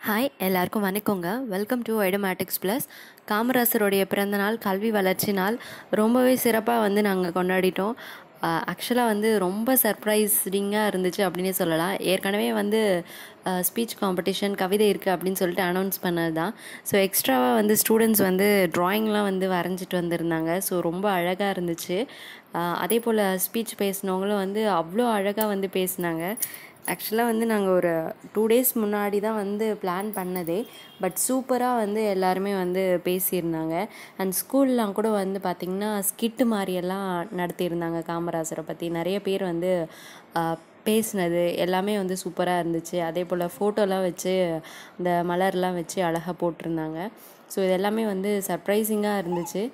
hi எல்லாருக்கும் வணக்கங்க welcome to ஐடமேட்டிக்ஸ் ப்ளஸ் காமராசருடைய பிறந்தநாள் கல்வி வளர்ச்சி நாள் ரொம்பவே சிறப்பாக வந்து நாங்கள் கொண்டாடிட்டோம் ஆக்சுவலாக வந்து ரொம்ப சர்ப்ரைஸ்டிங்காக இருந்துச்சு அப்படின்னே சொல்லலாம் ஏற்கனவே வந்து ஸ்பீச் காம்படிஷன் கவிதை இருக்குது அப்படின்னு சொல்லிட்டு அனௌன்ஸ் பண்ணது தான் ஸோ எக்ஸ்ட்ராவாக வந்து ஸ்டூடெண்ட்ஸ் வந்து ட்ராயிங்லாம் வந்து வரைஞ்சிட்டு வந்திருந்தாங்க ஸோ ரொம்ப அழகாக இருந்துச்சு அஹ் அதே போல் ஸ்பீச் பேசினவங்களும் வந்து அவ்வளோ அழகாக வந்து பேசினாங்க ஆக்சுவலாக வந்து நாங்கள் ஒரு டூ டேஸ் முன்னாடி தான் வந்து பிளான் பண்ணதே பட் சூப்பராக வந்து எல்லாருமே வந்து பேசியிருந்தாங்க அண்ட் ஸ்கூல்லாம் கூட வந்து பார்த்திங்கன்னா ஸ்கிட்டு மாதிரியெல்லாம் நடத்தியிருந்தாங்க காமராசரை பற்றி நிறைய பேர் வந்து ஆஹ், பேசினது எல்லாமே வந்து சூப்பராக இருந்துச்சு அதே போல் ஃபோட்டோலாம் வச்சு இந்த மலர்லாம் வச்சு அழகாக போட்டிருந்தாங்க ஸோ இது எல்லாமே வந்து சர்ப்ரைசிங்காக இருந்துச்சு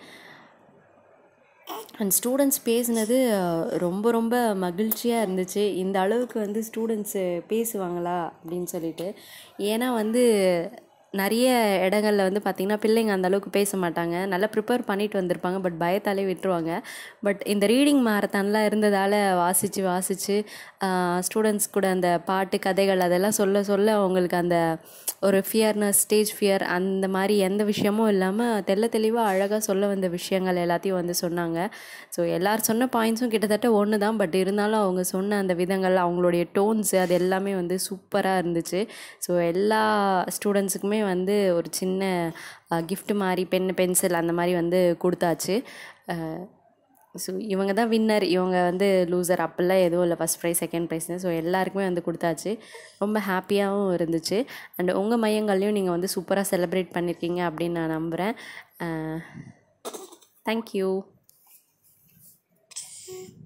அண்ட் ஸ்டூடெண்ட்ஸ் பேசினது அஹ், ரொம்ப ரொம்ப மகிழ்ச்சியாக இருந்துச்சு இந்த அளவுக்கு வந்து ஸ்டூடெண்ட்ஸு பேசுவாங்களா அப்படின்னு சொல்லிட்டு ஏன்னா வந்து நிறைய இடங்கள்ல வந்து பார்த்திங்கன்னா பிள்ளைங்க அந்த அளவுக்கு பேச மாட்டாங்க நல்லா ப்ரிப்பேர் பண்ணிட்டு வந்திருப்பாங்க பட் பயத்தாலே விட்டுருவாங்க பட் இந்த ரீடிங் மாரத்தான்லாம் இருந்ததால் வாசித்து வாசித்து ஸ்டூடெண்ட்ஸ் கூட அந்த பாட்டு கதைகள் அதெல்லாம் சொல்ல சொல்ல அவங்களுக்கு அந்த ஒரு ஃபியர்னஸ் ஸ்டேஜ் ஃபியர் அந்த மாதிரி எந்த விஷயமும் இல்லாமல் தெள்ள தெளிவாக அழகாக சொல்ல வந்த விஷயங்கள் எல்லாத்தையும் வந்து சொன்னாங்க ஸோ எல்லார் சொன்ன பாயிண்ட்ஸும் கிட்டத்தட்ட ஒன்று தான் பட் இருந்தாலும் அவங்க சொன்ன அந்த விதங்கள் அவங்களுடைய டோன்ஸு அது எல்லாமே வந்து சூப்பராக இருந்துச்சு ஸோ எல்லா ஸ்டூடெண்ட்ஸுக்குமே வந்து ஒரு சின்ன gift மாதிரி பென் பென்சில் அந்த மாதிரி வந்து கொடுத்தாச்சு ஸோ இவங்க தான் வின்னர் இவங்க வந்து லூசர் அப்படிலாம் எதுவும் இல்லை ஃபஸ்ட் ப்ரைஸ் செகண்ட் ப்ரைஸ்னு ஸோ எல்லாருக்குமே வந்து கொடுத்தாச்சு ரொம்ப ஹாப்பியாகவும் இருந்துச்சு அண்ட் உங்கள் மையங்கள்லையும் நீங்கள் வந்து சூப்பராக செலிப்ரேட் பண்ணியிருக்கீங்க அப்படின்னு நான் நம்புகிறேன் தேங்க்யூ